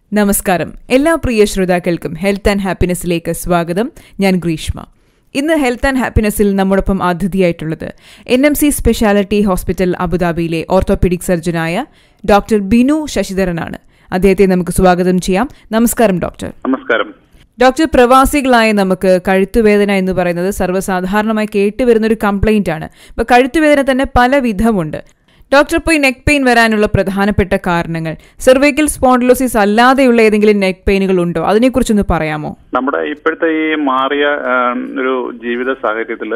നമസ്കാരം എല്ലാ പ്രിയ ശ്രോതാക്കൾക്കും ഹെൽത്ത് ആൻഡ് ഹാപ്പിനെസ്സിലേക്ക് സ്വാഗതം ഞാൻ ഗ്രീഷ്മ ഇന്ന് ഹെൽത്ത് ആൻഡ് ഹാപ്പിനെസ്സിൽ നമ്മോടൊപ്പം അതിഥിയായിട്ടുള്ളത് N M C speciality hospital അബുദാബിയിലെ ഓർത്തോപെഡിക് സർജനായ ഡോക്ടർ ബിനു ശശിധരനാണ് അദ്ദേഹത്തെ നമുക്ക് സ്വാഗതം ചെയ്യാം നമസ്കാരം ഡോക്ടർ നമസ്കാരം ഡോക്ടർ പ്രവാസികളായ നമുക്ക് കഴുത്തുവേദന എന്ന് പറയുന്നത് സർവ്വസാധാരണമായി കേട്ടുവരുന്ന ഒരു കംപ്ലൈന്റ് ആണ് ഇപ്പൊ കഴുത്തുവേദന തന്നെ പല വിധമുണ്ട് ഡോക്ടർ ഇപ്പോൾ ഈ നെക്ക് പെയിൻ വരാനുള്ള പ്രധാനപ്പെട്ട കാരണങ്ങൾ സെർവൈക്കൽ സ്പോണ്ടിലോസിസ് അല്ലാതെയുള്ള ഏതെങ്കിലും നെക്ക് പെയിനുകൾ ഉണ്ടോ അതിനെക്കുറിച്ചൊന്ന് പറയാമോ നമ്മുടെ ഇപ്പോഴത്തെ ഈ മാറിയ ആ, ഒരു ജീവിത സാഹചര്യത്തിൽ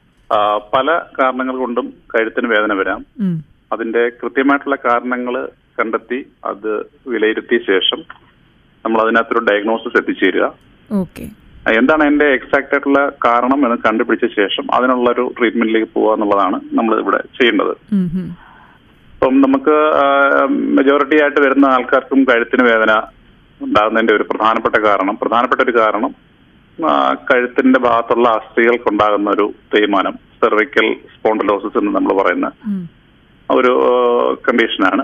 പല കാരണങ്ങൾ കൊണ്ടും കഴുത്തിന് വേദന വരാം ഉം. അതിന്റെ കൃത്യമായിട്ടുള്ള കാരണങ്ങൾ കണ്ടെത്തി അത് വിലയിരുത്തിയ ശേഷം നമ്മൾ അതിനകത്തൊരു ഡയഗ്നോസിസ് എത്തിച്ചേരുക ഓക്കെ ആ, എന്താണ് അതിന്റെ എക്സാക്റ്റ് ആയിട്ടുള്ള കാരണം എന്ന് കണ്ടുപിടിച്ച ശേഷം അതിനുള്ള ഒരു ട്രീറ്റ്മെന്റിലേക്ക് പോകുക എന്നുള്ളതാണ് നമ്മൾ ഇവിടെ ചെയ്യേണ്ടത് ഉം, ഉം. ഇപ്പം നമുക്ക് മെജോറിറ്റി ആയിട്ട് വരുന്ന ആൾക്കാർക്കും കഴുത്തിന് വേദന ഉണ്ടാകുന്നതിന്റെ ഒരു പ്രധാനപ്പെട്ട കാരണം പ്രധാനപ്പെട്ട ഒരു കാരണം ആ, കഴുത്തിന്റെ ഭാഗത്തുള്ള അസ്ഥികൾക്കുണ്ടാകുന്ന ഒരു തേയ്മാനം സെർവിക്കൽ സ്പോണ്ടലോസിസ് എന്ന് നമ്മൾ പറയുന്ന ഉം. ഒരു കണ്ടീഷനാണ്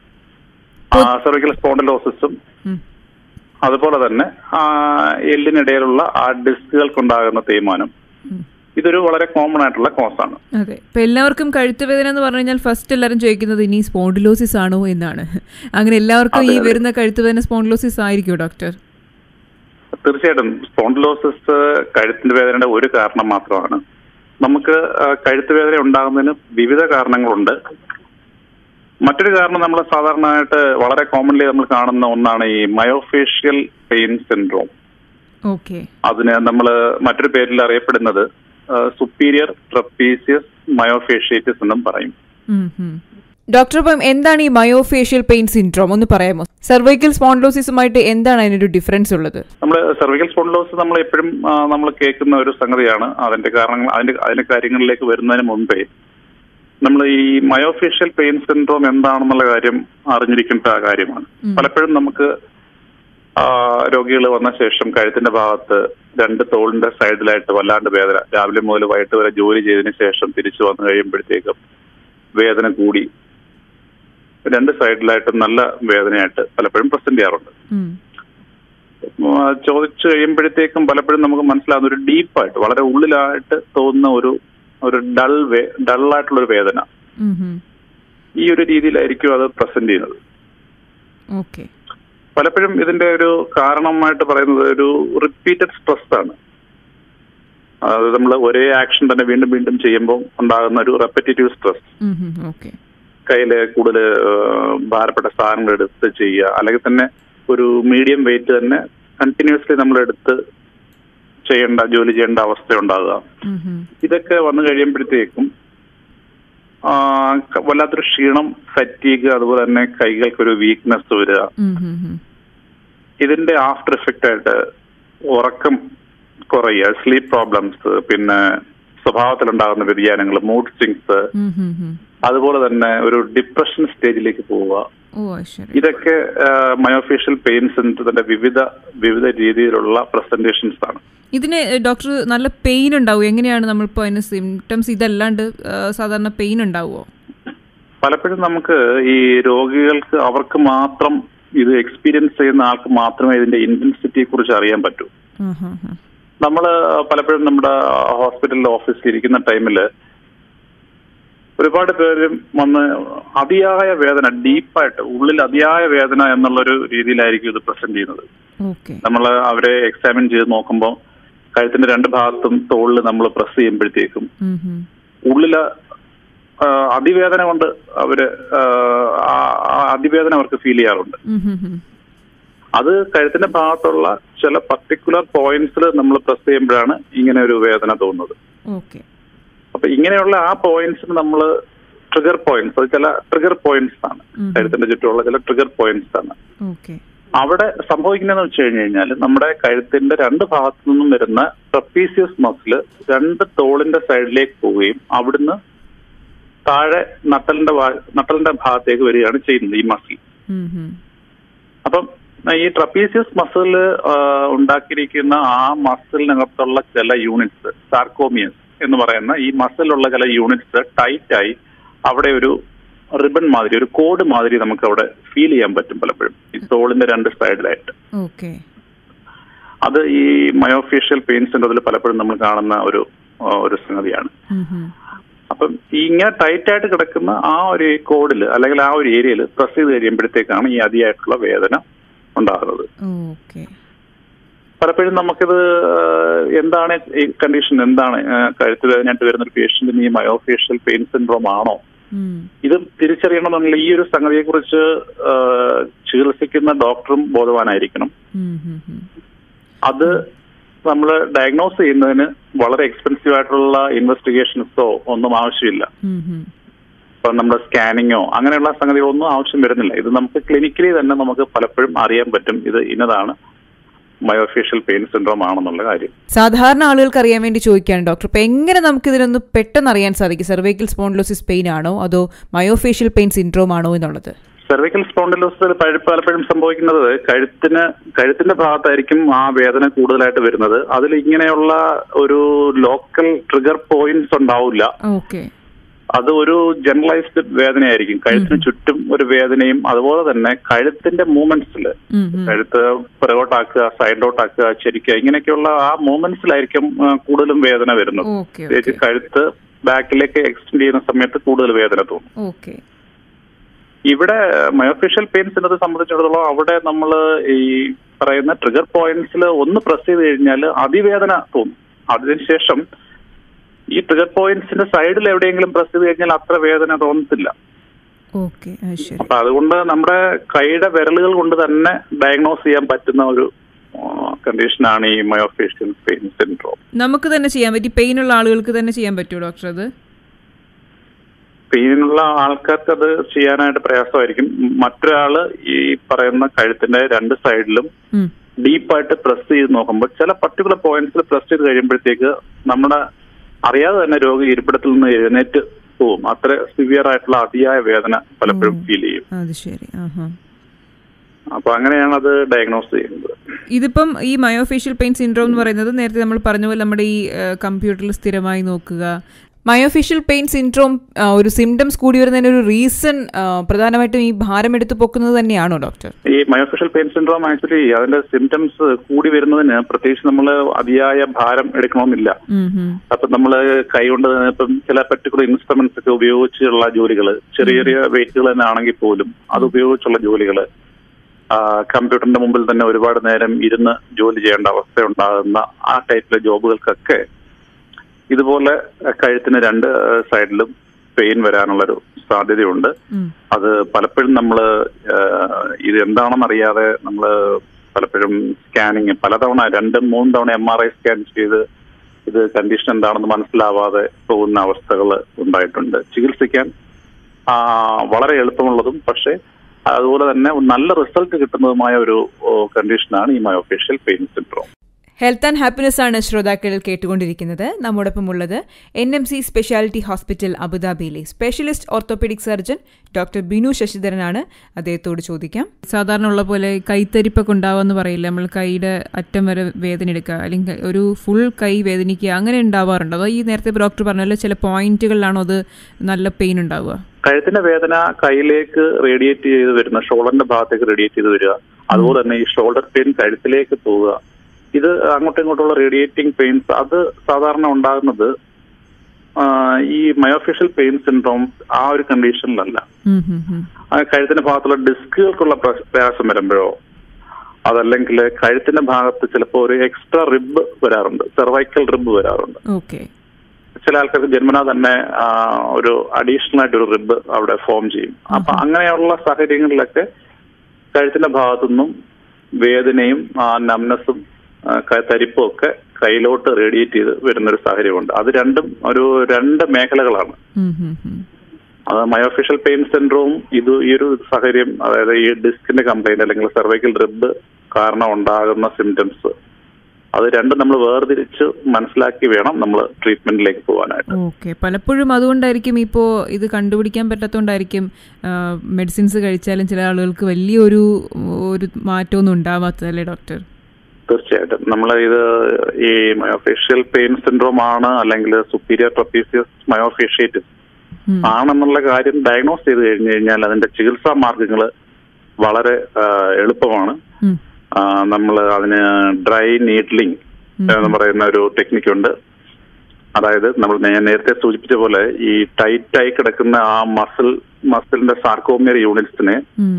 സെർവിക്കൽ സ്പോണ്ടലോസിസും ഉം. അതുപോലെ തന്നെ ആ, എല്ലിനിടയിലുള്ള ആ ഡിസ്കുകൾക്കുണ്ടാകുന്ന തേയ്മാനം ഉം. ഇതൊരു വളരെ കോമൺ ആയിട്ടുള്ള കോസാണ് അതെ ഇപ്പൊ എല്ലാവർക്കും കഴുത്തുവേദന എന്ന് പറഞ്ഞു കഴിഞ്ഞാൽ ഫസ്റ്റ് എല്ലാവരും ചോദിക്കുന്നത് ഇനി സ്പോണ്ടിലോസിസ് ആണോ എന്നാണ് അങ്ങനെ എല്ലാവർക്കും ഈ വരുന്ന കഴുത്തുവേദന സ്പോണ്ടിലോസിസ് ആയിരിക്കുമോ ഡോക്ടർ തീർച്ചയായിട്ടും സ്പോണ്ടിലോസിസ് കഴുത്തിന്റെ വേദനയുടെ ഒരു കാരണം മാത്രമാണ് നമുക്ക് ആ, കഴുത്ത് വേദന ഉണ്ടാകുന്നതിന് വിവിധ കാരണങ്ങളുണ്ട് മറ്റൊരു കാരണം നമ്മൾ സാധാരണയായിട്ട് വളരെ കോമൺലി നമ്മൾ കാണുന്ന ഒന്നാണ് ഈ മയോഫേഷ്യൽ പെയിൻ സിൻഡ്രോം ഓക്കെ അതിന് നമ്മൾ മറ്റൊരു പേരിൽ അറിയപ്പെടുന്നത് സുപ്പീരിയർ ട്രപ്പീസിയസ് മയോഫേഷ്യേറ്റിസ് എന്നും പറയും ഡോക്ടർ അപ്പം എന്താണ് ഈ മയോഫേഷ്യൽ പെയിൻ സിൻഡ്രോം ഒന്ന് പറയാമോ സർവൈക്കൽ സ്പോണ്ടിലോസിസുമായിട്ട് എന്താണ് അതിനൊരു ഡിഫറൻസ് ഉള്ളത് നമ്മൾ സെർവിക്കൽ സ്പോണ്ടിലോസിസ് നമ്മൾ എപ്പോഴും നമ്മൾ കേൾക്കുന്ന ഒരു സംഗതിയാണ് അതിന്റെ കാരണങ്ങൾ അതിന്റെ അതിന്റെ കാര്യങ്ങളിലേക്ക് വരുന്നതിന് മുൻപേ നമ്മൾ ഈ മയോഫേഷ്യൽ പെയിൻ സിൻഡ്രോം എന്താണെന്നുള്ള കാര്യം അറിഞ്ഞിരിക്കേണ്ട കാര്യമാണ് പലപ്പോഴും നമുക്ക് രോഗികൾ വന്ന ശേഷം കഴുത്തിന്റെ ഭാഗത്ത് രണ്ട് തോളിന്റെ സൈഡിലായിട്ട് വല്ലാണ്ട് വേദന രാവിലെ മുതൽ വൈകിട്ട് വരെ ജോലി ചെയ്തതിന് ശേഷം തിരിച്ചു വന്നു കഴിയുമ്പോഴത്തേക്കും വേദന കൂടി രണ്ട് സൈഡിലായിട്ടും നല്ല വേദനയായിട്ട് പലപ്പോഴും പ്രസന്റ് ചെയ്യാറുണ്ട് ഉം. ആ, ചോദിച്ചു കഴിയുമ്പോഴത്തേക്കും പലപ്പോഴും നമുക്ക് മനസ്സിലാകുന്ന ഒരു ഡീപ്പായിട്ട് വളരെ ഉള്ളിലായിട്ട് തോന്നുന്ന ഒരു ഒരു ഡൾ വേ ഡള്ളായിട്ടുള്ള ഒരു വേദന ഉം, ഉം. ഈ ഒരു രീതിയിലായിരിക്കും അത് പ്രസന്റ് ചെയ്യുന്നത് ഓക്കെ പലപ്പോഴും ഇതിന്റെ ഒരു കാരണമായിട്ട് പറയുന്നത് ഒരു റിപ്പീറ്റഡ് സ്ട്രെസ് ആണ് അതായത് നമ്മൾ ഒരേ ആക്ഷൻ തന്നെ വീണ്ടും വീണ്ടും ചെയ്യുമ്പോൾ ഉണ്ടാകുന്ന ഒരു റെപ്പറ്റേറ്റീവ് സ്ട്രെസ് ഉം, ഉം. ഓക്കെ കയ്യില് കൂടുതൽ ഭാരപ്പെട്ട സാധനങ്ങൾ എടുത്ത് ചെയ്യുക അല്ലെങ്കിൽ തന്നെ ഒരു മീഡിയം വെയിറ്റ് തന്നെ കണ്ടിന്യൂസ്ലി നമ്മൾ എടുത്ത് ചെയ്യേണ്ട ജോലി ചെയ്യേണ്ട അവസ്ഥ ഉണ്ടാകുക ഉം, ഉം. ഇതൊക്കെ വന്നു കഴിയുമ്പോഴത്തേക്കും ആ, ക- വല്ലാത്തൊരു ക്ഷീണം ഫറ്റീഗ് അതുപോലെ തന്നെ കൈകൾക്കൊരു വീക്ക്നെസ് വരിക ഉം, ഉം, ഉം. ഇതിന്റെ ആഫ്റ്റർ എഫക്റ്റ് ആയിട്ട് ഉറക്കം കുറയുക സ്ലീപ്പ് പ്രോബ്ലംസ് പിന്നെ സ്വഭാവത്തിലുണ്ടാകുന്ന വ്യതിയാനങ്ങൾ മൂഡ് സ്വിങ്സ് ഉം, ഉം, ഉം. അതുപോലെ തന്നെ ഒരു ഡിപ്രഷൻ സ്റ്റേജിലേക്ക് പോവുക ഓ ശരി ഇതൊക്കെ മയോഫേഷ്യൽ പെയിൻ സെന്ററിന്റെ വിവിധ വിവിധ രീതിയിലുള്ള പ്രസന്റേഷൻസ് ആണ് ഇതിന് ഡോക്ടർ നല്ല പെയിൻ ഉണ്ടാവും എങ്ങനെയാണ് നമ്മളിപ്പോൾ അതിന് സിംറ്റംസ് ഇതല്ലാണ്ട് ആ, സാധാരണ പെയിൻ ഉണ്ടാവുമോ പലപ്പോഴും നമുക്ക് ഈ രോഗികൾക്ക് അവർക്ക് മാത്രം ഇത് എക്സ്പീരിയൻസ് ചെയ്യുന്ന ആൾക്ക് മാത്രമേ ഇതിന്റെ ഇന്റൻസിറ്റിയെ കുറിച്ച് അറിയാൻ പറ്റൂ നമ്മൾ പലപ്പോഴും നമ്മുടെ ഹോസ്പിറ്റലിൽ ഓഫീസിൽ ഇരിക്കുന്ന ടൈമിൽ ഒരുപാട് പേരും വന്ന് അതിയായ വേദന ഡീപ്പായിട്ട് ഉള്ളിൽ അതിയായ വേദന എന്നുള്ളൊരു രീതിയിലായിരിക്കും ഇത് പ്രസന്റ് ചെയ്യുന്നത് ഓക്കെ നമ്മൾ അവരെ എക്സാമിൻ ചെയ്ത് നോക്കുമ്പോൾ കഴുത്തിന്റെ രണ്ട് ഭാഗത്തും തോളിൽ നമ്മൾ പ്രസ് ചെയ്യുമ്പോഴത്തേക്കും ഉള്ളില് ആ, അതിവേദന കൊണ്ട് അവര് ആ, ആ- ആ അതിവേദന അവർക്ക് ഫീൽ ചെയ്യാറുണ്ട് അത് കഴുത്തിന്റെ ഭാഗത്തുള്ള ചില പർട്ടിക്കുലർ പോയിന്റ്സിൽ നമ്മൾ പ്രസ് ചെയ്യുമ്പോഴാണ് ഇങ്ങനെ ഒരു വേദന തോന്നുന്നത് ഓക്കെ അപ്പൊ ഇങ്ങനെയുള്ള ആ പോയിന്റ്സിന് നമ്മൾ ട്രിഗർ പോയിന്റ്സ് അത് ചില ട്രിഗർ പോയിന്റ്സ് ആണ് ഉം. കഴുത്തിന്റെ ചുറ്റുമുള്ള ചില ട്രിഗർ പോയിന്റ്സ് ആണ് ഓക്കെ അവിടെ സംഭവിക്കുന്നതെന്ന് വെച്ച് കഴിഞ്ഞു കഴിഞ്ഞാൽ നമ്മുടെ കഴുത്തിന്റെ രണ്ട് ഭാഗത്തു നിന്നും വരുന്ന ട്രപ്പീസിയസ് മസില് രണ്ട് തോളിന്റെ സൈഡിലേക്ക് പോവുകയും അവിടുന്ന് താഴെ നട്ടലിന്റെ ഭാ- നട്ടലിന്റെ ഭാഗത്തേക്ക് വരികയാണ് ചെയ്യുന്നത് ഈ മസിൽ അപ്പം ഈ ട്രപ്പീസിയസ് മസിൽ ഉണ്ടാക്കിയിരിക്കുന്ന ആ മസിലിനകത്തുള്ള ചില യൂണിറ്റ്സ് സാർക്കോമിയസ് എന്ന് പറയുന്ന ഈ മസിലുള്ള ചില യൂണിറ്റ്സ് ടൈറ്റായി അവിടെ ഒരു റിബൺ മാതിരി ഒരു കോഡ് മാതിരി നമുക്ക് അവിടെ ഫീൽ ചെയ്യാൻ പറ്റും പലപ്പോഴും ഈ തോളിന്റെ രണ്ട് സൈഡിലായിട്ട് ഓക്കെ അത് ഈ മയോഫേഷ്യൽ പെയിൻ സെന്ററിൽ പലപ്പോഴും നമ്മൾ കാണുന്ന ഒരു ആ, ഒരു സംഗതിയാണ് അപ്പം ഈ ഇങ്ങനെ ടൈറ്റ് ആയിട്ട് കിടക്കുന്ന ആ ഒരു കോഡിൽ അല്ലെങ്കിൽ ആ ഒരു ഏരിയയിൽ പ്രസ് ചെയ്ത് കഴിയുമ്പോഴത്തേക്കാണ് ഈ അതിയായിട്ടുള്ള വേദന ഉണ്ടാകുന്നത് ഓക്കെ പലപ്പോഴും നമുക്കിത് ആ, എന്താണ് ഈ കണ്ടീഷൻ എന്താണ് ആ, കഴുത്ത് വേദനയായിട്ട് വരുന്ന ഒരു പേഷ്യന്റിന് ഈ മയോഫേഷ്യൽ പെയിൻ സിൻഡ്രോം ആണോ ഇത് തിരിച്ചറിയണമെന്നുള്ള ഈ ഒരു സംഗതിയെ കുറിച്ച് ചികിത്സിക്കുന്ന ഡോക്ടറും ബോധവാനായിരിക്കണം അത് നമ്മൾ ഡയഗ്നോസ് ചെയ്യുന്നതിന് വളരെ എക്സ്പെൻസീവ് ആയിട്ടുള്ള ഇൻവെസ്റ്റിഗേഷൻസോ ഒന്നും ആവശ്യമില്ല ഇപ്പൊ നമ്മുടെ സ്കാനിങ്ങോ അങ്ങനെയുള്ള സംഗതികളൊന്നും ആവശ്യം വരുന്നില്ല ഇത് നമുക്ക് ക്ലിനിക്കലി തന്നെ നമുക്ക് പലപ്പോഴും അറിയാൻ പറ്റും ഇത് ഇന്നതാണ് മയോഫേഷ്യൽ പെയിൻ സിൻഡ്രോം ആണെന്നുള്ള കാര്യം സാധാരണ ആളുകൾക്ക് അറിയാൻ വേണ്ടി ചോദിക്കുകയാണ് ഡോക്ടർ ഇപ്പൊ എങ്ങനെ നമുക്ക് ഇതിനൊന്ന് പെട്ടെന്ന് അറിയാൻ സാധിക്കും സെർവൈക്കൽ സ്പോണ്ടിലോസിസ് പെയിൻ ആണോ അതോ മയോഫേഷ്യൽ പെയിൻ സിൻഡ്രോം ആണോ എന്നുള്ളത് സെർവിക്കൽ സ്പോണ്ടിലോസിൽ പലപ്പോഴും സംഭവിക്കുന്നത് കഴുത്തിന് കഴുത്തിന്റെ ഭാഗത്തായിരിക്കും ആ വേദന കൂടുതലായിട്ട് വരുന്നത് അതിൽ ഇങ്ങനെയുള്ള ഒരു ലോക്കൽ ട്രിഗർ പോയിന്റ്സ് ഉണ്ടാവില്ല ഓക്കെ അത് ഒരു ജനറലൈസ്ഡ് വേദനയായിരിക്കും കഴുത്തിന് ചുറ്റും ഒരു വേദനയും അതുപോലെ തന്നെ കഴുത്തിന്റെ മൂവ്മെന്റ്സിൽ കഴുത്ത് പിറകോട്ടാക്കുക സൈഡിലോട്ടാക്കുക ചരിക്കുക ഇങ്ങനെയൊക്കെയുള്ള ആ മൂവ്മെന്റ്സിലായിരിക്കും ആ, കൂടുതലും വേദന വരുന്നത് ഓക്കെ പ്രത്യേകിച്ച് കഴുത്ത് ബാക്കിലേക്ക് എക്സ്റ്റെൻഡ് ചെയ്യുന്ന സമയത്ത് കൂടുതൽ വേദന തോന്നും ഓക്കെ ഇവിടെ മയോഫേഷ്യൽ പെയിൻസിനെ സംബന്ധിച്ചിടത്തോളം അവിടെ നമ്മൾ ഈ പറയുന്ന ട്രിഗർ പോയിന്റ്സിൽ ഒന്ന് പ്രസ് ചെയ്ത് കഴിഞ്ഞാൽ അതിവേദന തോന്നും അതിനുശേഷം ഈ ട്രിഗർ പോയിന്റ്സിന്റെ സൈഡിൽ എവിടെയെങ്കിലും പ്രസ് ചെയ്ത് കഴിഞ്ഞാൽ അത്ര വേദന തോന്നത്തില്ല ഓക്കെ ശരി അപ്പൊ അതുകൊണ്ട് നമ്മുടെ കൈയുടെ വിരലുകൾ കൊണ്ട് തന്നെ ഡയഗ്നോസ് ചെയ്യാൻ പറ്റുന്ന ഒരു കണ്ടീഷനാണ് ഈ മയോഫേഷ്യൽ പെയിൻ സിൻഡ്രോം നമുക്ക് തന്നെ ചെയ്യാൻ പറ്റി പെയിൻ ഉള്ള ആളുകൾക്ക് തന്നെ ചെയ്യാൻ പറ്റുമോ ഡോക്ടർ അത് പെയിനുള്ള ആൾക്കാർക്ക് അത് ചെയ്യാനായിട്ട് പ്രയാസമായിരിക്കും മറ്റൊരാള് ഈ പറയുന്ന കഴുത്തിന്റെ രണ്ട് സൈഡിലും ഉം. ഡീപ്പായിട്ട് പ്രസ് ചെയ്ത് നോക്കുമ്പോൾ ചില പർട്ടിക്കുലർ പോയിന്റ്സിൽ പ്രസ് ചെയ്ത് കഴിയുമ്പോഴത്തേക്ക് നമ്മുടെ അറിയാതെ തന്നെ രോഗി ഇരിപ്പിടത്തിൽ നിന്ന് എഴുന്നേറ്റ് പോവും അത്ര സിവിയർ ആയിട്ടുള്ള അതിയായ വേദന പലപ്പോഴും ഫീൽ ചെയ്യും അത് ശരി ആഹാ അപ്പൊ അങ്ങനെയാണ് അത് ഡയഗ്നോസ് ചെയ്യുന്നത് ഇതിപ്പം ഈ മയോഫേഷ്യൽ പെയിൻ സിൻഡ്രോം എന്ന് പറയുന്നത് നേരത്തെ നമ്മൾ പറഞ്ഞ പോലെ നമ്മുടെ ഈ കമ്പ്യൂട്ടറിൽ സ്ഥിരമായി നോക്കുക മയോഫേഷ്യൽ പെയിൻ സിൻഡ്രോം ഒരു സിംറ്റംസ് കൂടി വരുന്നതിന് ഒരു റീസൺ പ്രധാനമായിട്ടും ഈ ഭാരം എടുത്തു പൊക്കുന്നത് തന്നെയാണോ ഡോക്ടർ ഈ മയോഫേഷ്യൽ പെയിൻ സിൻഡ്രോം ആക്ച്വലി അതിന്റെ സിംറ്റംസ് കൂടി വരുന്നതിന് പ്രത്യേകിച്ച് നമ്മൾ അതിയായ ഭാരം എടുക്കണമെന്നില്ല അപ്പൊ നമ്മൾ കൈകൊണ്ട് തന്നെ ഇപ്പം ചില പർട്ടിക്കുലർ ഇൻസ്ട്രുമെന്റ്സ് ഒക്കെ ഉപയോഗിച്ചുള്ള ജോലികൾ ചെറിയ ചെറിയ വെയിറ്റുകൾ തന്നെ ആണെങ്കിൽ പോലും അത് ഉപയോഗിച്ചുള്ള ജോലികൾ കമ്പ്യൂട്ടറിന്റെ മുമ്പിൽ തന്നെ ഒരുപാട് നേരം ഇരുന്ന് ജോലി ചെയ്യേണ്ട അവസ്ഥ ഉണ്ടാകുന്ന ആ ടൈപ്പിലെ ജോബുകൾക്കൊക്കെ ഇതുപോലെ കഴുത്തിന് രണ്ട് സൈഡിലും പെയിൻ വരാനുള്ളൊരു സാധ്യതയുണ്ട് അത് പലപ്പോഴും നമ്മൾ ഇത് എന്താണെന്ന് അറിയാതെ നമ്മൾ പലപ്പോഴും സ്കാനിങ് പലതവണ രണ്ടും മൂന്ന് തവണ എം ആർ ഐ സ്കാൻ ചെയ്ത് ഇത് കണ്ടീഷൻ എന്താണെന്ന് മനസ്സിലാവാതെ പോകുന്ന അവസ്ഥകൾ ഉണ്ടായിട്ടുണ്ട് ചികിത്സിക്കാൻ ആ, വളരെ എളുപ്പമുള്ളതും പക്ഷേ അതുപോലെ തന്നെ നല്ല റിസൾട്ട് കിട്ടുന്നതുമായ ഒരു കണ്ടീഷനാണ് ഈ myofascial pain syndrome health and happiness ആണ് ശ്രോതാക്കൾ കേട്ടുകൊണ്ടിരിക്കുന്നത് നമ്മോടൊപ്പം ഉള്ളത് N M C speciality hospital അബുദാബിയിലെ specialist orthopaedic surgeon doctor Binu ശശിധരനാണ് അദ്ദേഹത്തോട് ചോദിക്കാം സാധാരണ ഉള്ള പോലെ കൈത്തരിപ്പൊക്കെ ഉണ്ടാവുമെന്ന് പറയില്ല നമ്മൾ കൈയുടെ അറ്റം വരെ വേദന എടുക്കുക അല്ലെങ്കിൽ ഒരു ഫുൾ കൈ വേദനിക്കുക അങ്ങനെ ഉണ്ടാവാറുണ്ടോ അതോ ഈ നേരത്തെ ഡോക്ടർ പറഞ്ഞല്ലോ ചില പോയിന്റുകളിലാണോ അത് നല്ല പെയിൻ ഉണ്ടാവുക കഴുത്തിന്റെ വേദന കൈയിലേക്ക് റേഡിയേറ്റ് ചെയ്ത് വരുന്ന ഷോൾഡറിന്റെ ഭാഗത്തേക്ക് റേഡിയേറ്റ് ചെയ്ത് വരിക അതുപോലെ തന്നെ ഈ ഷോൾഡർ പെയിൻ കഴുത്തിലേക്ക് പോവുക ഇത് അങ്ങോട്ടും ഇങ്ങോട്ടുള്ള റേഡിയേറ്റിംഗ് പെയിൻസ് അത് സാധാരണ ഉണ്ടാകുന്നത് ആ, ഈ മയോഫേഷ്യൽ പെയിൻ സിൻഡ്രോം ആ ഒരു കണ്ടീഷനിലല്ല ഉം, ഉം, ഉം. ആ കഴുത്തിന്റെ ഭാഗത്തുള്ള ഡിസ്കുകൾക്കുള്ള പ്ര- പ്രയാസം വരുമ്പോഴോ അതല്ലെങ്കിൽ കഴുത്തിന്റെ ഭാഗത്ത് ചിലപ്പോൾ ഒരു എക്സ്ട്രാ റിബ് വരാറുണ്ട് സെർവൈക്കൽ റിബ് വരാറുണ്ട് ഓക്കെ ചില ആൾക്കാർക്ക് ജന്മനാ തന്നെ ആ, ഒരു അഡീഷണൽ ആയിട്ട് ഒരു റിബ് അവിടെ ഫോം ചെയ്യും അപ്പൊ അങ്ങനെയുള്ള സാഹചര്യങ്ങളിലൊക്കെ കഴുത്തിന്റെ ഭാഗത്തുനിന്നും വേദനയും നംനസും തരിപ്പും ഒക്കെ കയ്യിലോട്ട് റേഡിയേറ്റ് ചെയ്ത് വരുന്ന ഒരു സാഹചര്യമുണ്ട് അത് രണ്ടും ഒരു രണ്ട് മേഖലകളാണ് ഉം, ഉം, ഉം. അത് മയോഫേഷ്യൽ പെയിൻ സിൻഡ്രോം ഇത് ഈ ഒരു സാഹചര്യം അതായത് ഈ ഡിസ്കിന്റെ കംപ്ലൈന്റ് അല്ലെങ്കിൽ സെർവൈക്കൽ റിബ് കാരണം ഉണ്ടാകുന്ന സിംറ്റംസ് അത് രണ്ടും നമ്മൾ വേർതിരിച്ച് മനസ്സിലാക്കി വേണം നമ്മൾ ട്രീറ്റ്മെന്റിലേക്ക് പോകാനായിട്ട് ഓക്കെ പലപ്പോഴും അതുകൊണ്ടായിരിക്കും ഇപ്പോൾ ഇത് കണ്ടുപിടിക്കാൻ പറ്റാത്തതുകൊണ്ടായിരിക്കും മെഡിസിൻസ് കഴിച്ചാലും ചില ആളുകൾക്ക് വലിയൊരു ഒരു മാറ്റമൊന്നും ഉണ്ടാവാത്തത് അല്ലേ ഡോക്ടർ തീർച്ചയായിട്ടും നമ്മൾ ഇത് ഈ മയോഫേഷ്യൽ പെയിൻ സിൻഡ്രോം ആണ് അല്ലെങ്കിൽ സുപ്പീരിയർ ട്രപ്പീസിയസ് മയോഫേഷ്യേറ്റിസ് ഉം. ആണെന്നുള്ള കാര്യം ഡയഗ്നോസ് ചെയ്ത് കഴിഞ്ഞു കഴിഞ്ഞാൽ അതിന്റെ ചികിത്സാ മാർഗങ്ങൾ വളരെ ആ, എളുപ്പമാണ് ഉം. നമ്മൾ അതിന് ഡ്രൈ നീഡ്ലിംഗ് എന്ന് പറയുന്ന ഒരു ടെക്നിക് ഉണ്ട് അതായത് നമ്മൾ ഞാൻ നേരത്തെ സൂചിപ്പിച്ച പോലെ ഈ ടൈറ്റ് ആയി കിടക്കുന്ന ആ മസിൽ മസിലിന്റെ സാർക്കോമിയർ യൂണിറ്റ്സിനെ ഉം.